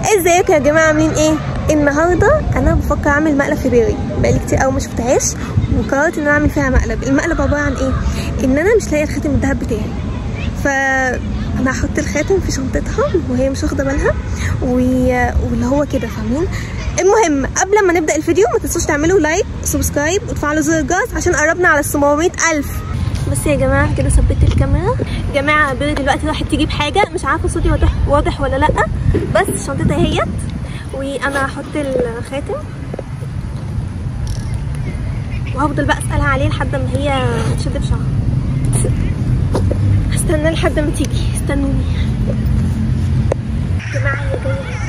ازيكم يا جماعه عاملين ايه النهارده انا بفكر اعمل مقلب في بيري بقالي كتير قوي ما شفتهاش وقررت ان انا اعمل فيها مقلب المقلب عباره عن ايه ان انا مش لاقيه الخاتم الذهب بتاعي ف انا هحط الخاتم في شنطتها وهي مش واخده بالها و... واللي هو كده فاهمين المهم قبل ما نبدا الفيديو ما تنسوش تعملوا لايك سبسكرايب وتفعلوا زر الجرس عشان قربنا على ال 700 الف بس يا جماعه كده ثبت الكاميرا جماعه بيري دلوقتي راحت تجيب حاجه مش عارفه صوتي واضح واضح ولا لا بس شنطتها اهيت وانا هحط الخاتم وهفضل بقى اسالها عليه لحد ما هي تشد بشعرها هستنى لحد ما تيجي استنوني جماعه هي جايه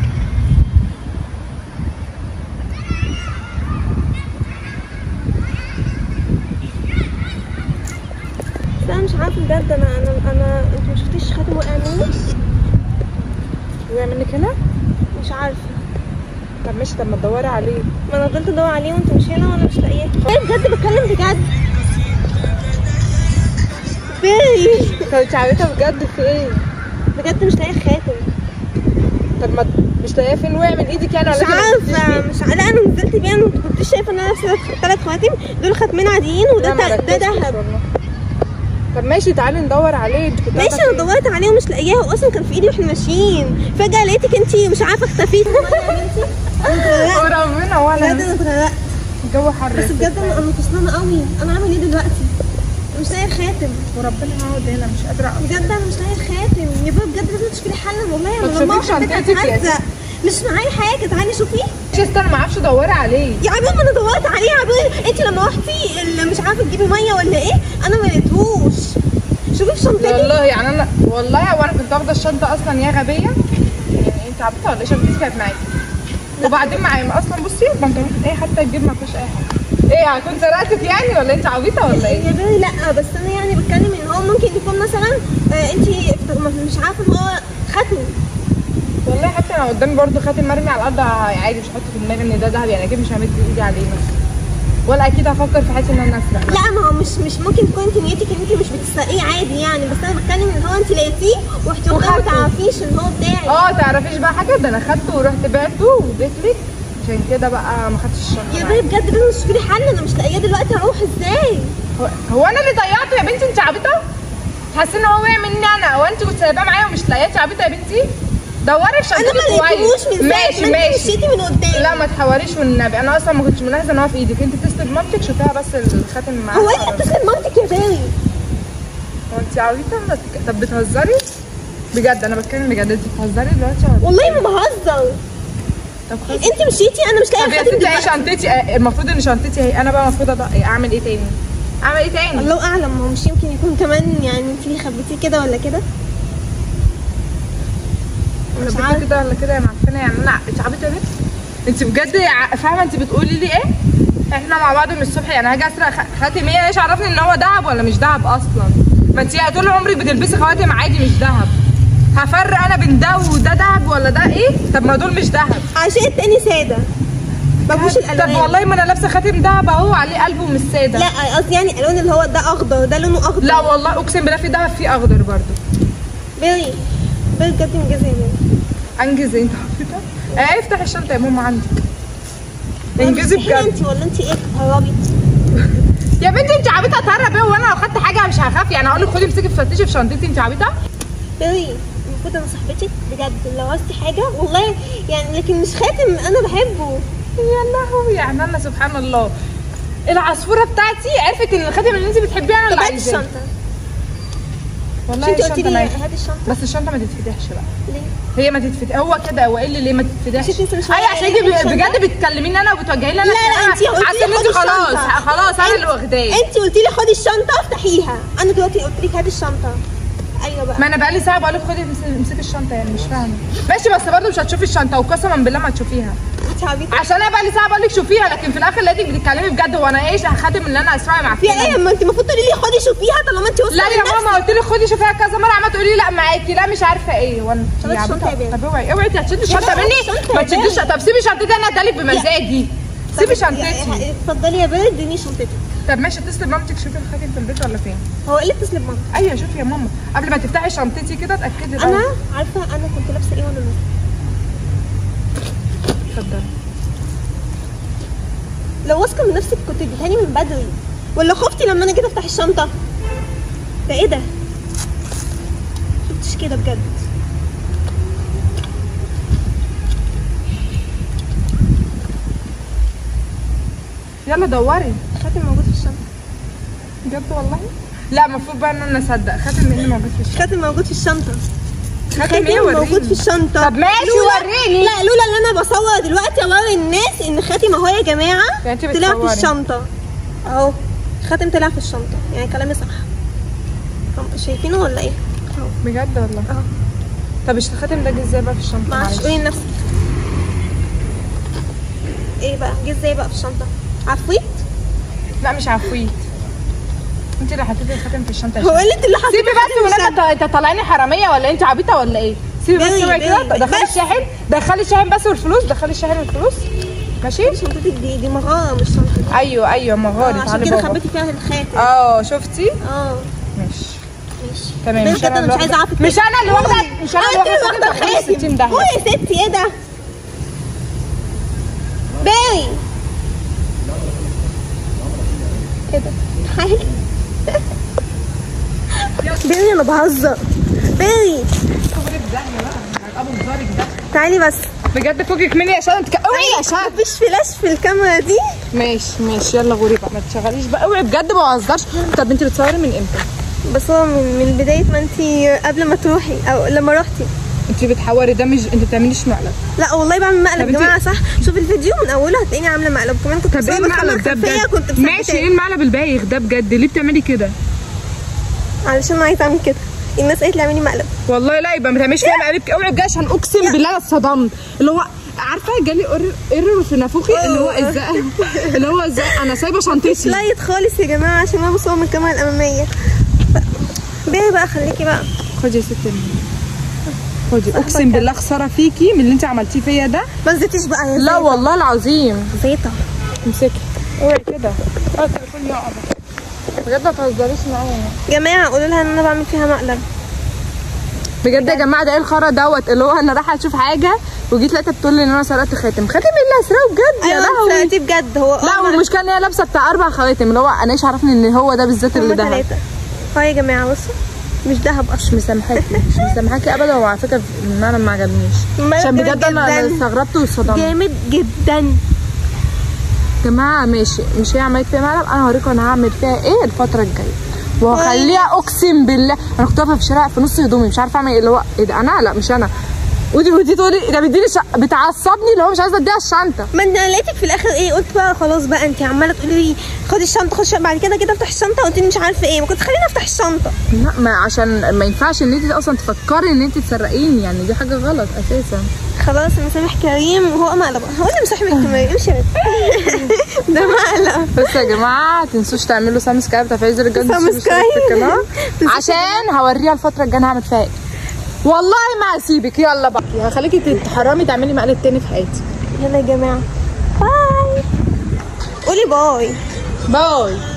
بس انا مش عارفه بجد انا انا انا انتوا ما شفتيش خاتم وقع مني وقع منك هنا؟ مش عارفه طب ماشي طب ما تدوري عليه ما انا فضلت ادور عليه وانت مش هنا وانا مش لاقياه ايه بجد بتكلم بجد بيري طب انت عارفه بجد في ايه؟ بجد مش لاقيه الخاتم طب ما مش لاقيه فين وقع من ايدك يعني مش ولا انت ما عارفه شفتيش مش لا انا نزلت بيه انا ما كنتش شايفه ان انا لابسه ثلاث خواتم دول خاتمين عاديين فيه؟ وده لا، ما ده ركزتش دهب والله. طب ماشي تعالي ندور عليه انت كنت ماشي قاعدة انا فين؟ دورت عليه ومش لاقياه هو اصلا كان في ايدي واحنا ماشيين فجاه لقيتك انت مش عارفه اختفيتي وربنا ولا بجد انا اتغرقت الجو حر بس بجد انا انا كسلانه قوي انا اعمل ايه دلوقتي مش لاقيه الخاتم وربنا هقعد هنا مش قادره اقف بجد انا مش لاقيه الخاتم يا بابا بجد لازم تشوفي لي حل والله ما انا لما تشوفيش اقف كده شنطتك يا هتهزق مش معايا حاجه تعالي شوفي مش استنى ما اعرفش ادوري عليه يا عبير ما انا دورت عليه يا عبير انت لما رحتي ال- مش عارفه تجيبي ميه ولا ايه انا ما لقيتهوش شوفي في شنطتي والله يعني انا والله وانا كنت واخده الشنطه اصلا يا غبيه يعني انت عبيطه ولا ايه شنطتي كانت معايا وبعدين معايا اصلا بصي البنطلون ايه حتى الجيب ما فيهوش اي حاجه ايه هكون سرقتك يعني ولا انت عبيطه ولا ايه؟ يا بيري لا بس انا يعني بتكلم ان هو ممكن يكون مثلا آه انت مش عارفه ان هو ختم والله حتى انا قدامي برضو خاتم مرمي على الارض عادي مش هحط في دماغي ان ده ذهب يعني اكيد مش همد ايدي عليه مثلا ولا اكيد هفكر في حياتي ان انا اسرق لا ما هو مش مش ممكن تكون انت نيتك ان انت مش بتسرقيه عادي يعني بس انا بتكلم ان هو انت لقيتيه ورحتي واخداه ما وخدته. تعرفيش ان هو بتاعي اه تعرفيش بقى حاجه ده انا خدته ورحت بعته وجيت لك عشان كده بقى ما خدتش الشنطه يا معايا. بنت بجد لازم تشوفي لي حل انا مش لاقيه دلوقتي اروح ازاي هو, هو انا اللي ضيعته يا بنتي انت عبيطه حاسه ان هو وقع مني انا هو انت كنت سايباه معايا ومش لاقياه انت عبيطه يا بنتي دوري في انا شنطتك ما لقيتهوش كويس من ساعه ماشي ما انت ماشي مشيتي من قدام لا ما تحوريش والنبي انا اصلا ما كنتش ملاحظه ان هو في ايدك انت اتصل بمامتك شوفيها بس الخاتم معاها هو ايه اللي اتصل مامتك يا باري هو انت عبيطه بس- طب بتهزري بجد انا بتكلم بجد انت بتهزري دلوقتي ولا والله ما بهزر طب خلاص انت مشيتي انا مش طب لاقيه يا الخاتم ستي اهي دلوقتي شنطتي اه، المفروض ان شنطتي اهي انا بقى المفروض أض- اعمل ايه تاني اعمل ايه تاني الله اعلم ما هو مش يمكن يكون كمان يعني انت اللي خبيتيه كده ولا كده انا مش بقول عارفة. كده ولا كده يا معفنه يعني انا انت عبيطه يا بنت انت بجد ع- فاهمه انت بتقولي لي ايه احنا مع بعض من الصبح يعني هاجي اسرق خ- خاتم ايه ايش عرفني ان هو دهب ولا مش دهب اصلا ما انت طول عمرك بتلبسي خواتم عادي مش دهب هفرق انا بين ده وده دهب ولا ده ايه طب ما دول مش دهب عشان التاني ساده ما فيهوش الالوان طب والله ما انا لابسه خاتم دهب اهو عليه قلب ومش ساده لا قصدي يعني الالوان اللي هو ده اخضر ده لونه اخضر لا والله اقسم بالله في دهب في اخضر برضو بيري بيري بجد انجزي يا بيري انجز انت عبيطه اه افتح الشنطه يا ماما عندك انجزي مستحيل بجد انت ولا انت ايه بتهربي يا بنتي انت عبيطه تهرب ايه وانا لو خدت حاجه مش هخاف يعني اقول لك خدي امسكي فتشي في شنطتي انت عبيطه بيري المفروض انا صاحبتك بجد لو عاوزتي حاجه والله يعني لكن مش خاتم انا بحبه يا لهوي يعني انا سبحان الله العصفوره بتاعتي عرفت ان الخاتم اللي انت بتحبيه انا طب اللي هاتي عايزاه الشنطه مش والله انت قلتي الشنطه لي معاكي هاتي الشنطه بس الشنطه ما تتفتحش بقى ليه؟ هي ما تتفتح هو كده هو ايه اللي ليه ما تتفتحش مش انت مش ايوه عشان هاتي انت الشنطة؟ بجد بتكلميني انا وبتوجهي لي انا لا لا الكلام. انت قلتي عشان لي انت خدي خلاص الشنطة. خلاص انا انت- اللي واخداه انت قلتي لي خدي الشنطه افتحيها انا دلوقتي قلت لك هاتي الشنطه ايوه بقى ما انا بقالي ساعه بقول لك خدي امس- امسكي الشنطه يعني مش فاهمه ماشي بس برضه مش هتشوفي الشنطه وقسما بالله ما هتشوفيها انت عبيطه عشان انا بقالي ساعه بقول لك شوفيها لكن في الاخر لقيتك بتتكلمي بجد هو انا ايش هخاتم اللي انا اسرعي مع في ايه ما انت المفروض تقولي لي خدي شوفيها طالما انت واثقه لا يا من ماما نفسك. قلت لك خدي شوفيها كذا مره عماله تقولي لي لا معاكي لا مش عارفه ايه وانا طب يا الشنطة عبيطة. يا بنت. طب اوعي اوعي انت هتشدي الشنطه لا، مني الشنطة ما يا تشديش بنت. طب سيبي شنطتي انا ادالك بمزاجي سيبي شنطتي يعني اتفضلي يا بنت اديني شنطتك طب ماشي اتصل بمامتك شوفي الخاتم في البيت ولا فين هو ايه اللي اتصل بماما ايوه شوفي يا ماما قبل ما تفتحي شنطتي كده اتاكدي انا عارفه انا كنت لابسه ايه وانا نازله لو واثقه من نفسك كنت اديتهاني من بدري ولا خفتي لما انا جيت افتح الشنطه ده ايه ده شفتش كده بجد يلا دوري خاتم موجود في الشنطه بجد والله لا المفروض بقى ان انا اصدق خاتم مين اللي موجود في الشنطه خاتم موجود في الشنطه خاتم ايه خاتم موجود في وريني الشنطه طب ماشي لولا- وريني. لا لولا اللي انا بصور دلوقتي اوري الناس ان خاتم اهو يا جماعه يعني انت طلع في بتصوري. الشنطه اهو خاتم طلع في الشنطه يعني كلامي صح هم شايفينه ولا ايه اهو بجد والله اهو طب إيش الخاتم ده جه ازاي بقى في الشنطه معلش معلش قولي لنفسك ايه بقى جه ازاي بقى في الشنطه عفويت لا مش عفويت انت اللي حطيتي الخاتم في الشنطه يا هو شيخ. اللي انت اللي حطيتي سيبي بس الخاتم في ولا انت انت طالعاني حراميه ولا انت عبيطه ولا ايه سيبي بس بيري، اوعي كده بيري، دخلي بس. الشاحن دخلي الشاحن بس والفلوس دخلي الشاحن والفلوس ماشي شنطتك دي دي مغاره مش شنطتي ايوه ايوه اه مغاري عشان تعالي كده بابا خبيتي فيها الخاتم اه شفتي اه ماشي ماشي تمام بجد مش انا انا اللي مش عايزه واخدة- اعرفك مش انا اللي واخده مش انا اللي انت اللي واخده واخده الخاتم 60 الخاتم ده هو يا ستي ايه ده باري ايه ده حاجة باري انا بهزر باري تعالي بس بجد فوقك مني عشان انت اوعي عشان مفيش فلاش في الكاميرا دي ماشي ماشي يلا غوري بقى ما تشغليش بقى اوعي بجد ما بهزرش طب انت بتصوري من امتى؟ بس هو من, من بداية ما انتي قبل ما تروحي او لما روحتي انت بتحوري ده مش انت بتعمليش مقلب لا والله بعمل مقلب طب يا انتي- جماعه صح شوف الفيديو من اوله هتلاقيني عامله مقلب كمان كنت طب ايه بصور المقلب ده بالكاميرا الخلفية، بجد؟ كنت ماشي مثبتاه. ايه المقلب البايخ ده بجد ليه بتعملي كده؟ علشان انا عايزه اعمل كده الناس قالت لي اعملي مقلب والله لا يبقى ما تعمليش فيها مقالب اوعي بجد عشان اقسم بالله انا اتصدمت اللي هو عارفه جالي ايرور في نافوخي اللي هو ازاي اللي هو ازاي انا سايبه شنطتي لايت خالص يا جماعه عشان انا بصور من الكاميرا الاماميه بيه بقى خليكي بقى خدي يا ستي خدي اقسم بالله خساره فيكي من اللي انت عملتيه فيا ده ما نزلتيش بقى يا لا زيطة. والله العظيم زيطه امسكي اوعي كده اه التليفون يقع بجد ما تهزريش معايا جماعه قولوا لها ان انا بعمل فيها مقلب بجد يا جماعه ده ايه الخرا دوت اللي هو انا رايحه اشوف حاجه وجيت لقيتها بتقول لي ان انا سرقت خاتم خاتم ايه اللي هسرقه بجد يا ايوه لهوي دي بجد هو لا والمشكله ان هي لابسه بتاع اربع خواتم اللي هو انا ايش عرفني ان هو ده بالذات اللي هما دهب ثلاثه اه يا جماعه بصوا مش دهب مش اصلا مسامحاكي مش مسامحاكي ابدا وعلى فكره المعنى ما عجبنيش المقلب عشان جامد بجد انا أنا جداً. استغربت واتصدمت يا جامد جدا جماعه ماشي مش هي عملت فيها مقلب انا هوريكم انا هعمل فيها ايه الفتره الجايه وهخليها اقسم بالله انا كنت واقفه في الشارع في نص هدومي مش عارفه اعمل ايه اللي هو ايه ده انا لا مش انا ودي ودي تقولي ده بيديني شا... بتعصبني اللي هو مش عايزه اديها الشنطه ما انا لقيتك في الاخر ايه قلت بقى خلاص بقى انت عماله تقولي لي خدي الشنطه خدي الشنطه بعد كده كده افتح الشنطه قلت لي مش عارفه ايه ما كنت خليني افتح الشنطه لا ما عشان ما ينفعش ان انت اصلا تفكري ان انت تسرقيني يعني دي حاجه غلط اساسا خلاص مسامح كريم وهو مقلب هو اللي مسامح كريم امشي يا بنت. ده مقلب بس يا جماعه ما تنسوش تعملوا سبسكرايب تفعيل زر الجرس سبسكرايب. في القناه عشان هوريها الفتره الجايه أنا هعمل فيها ايه والله ما هسيبك يلا بقى هخليكي تتحرمي تعملي مقلب تاني في حياتي يلا يا جماعه باي قولي باي باي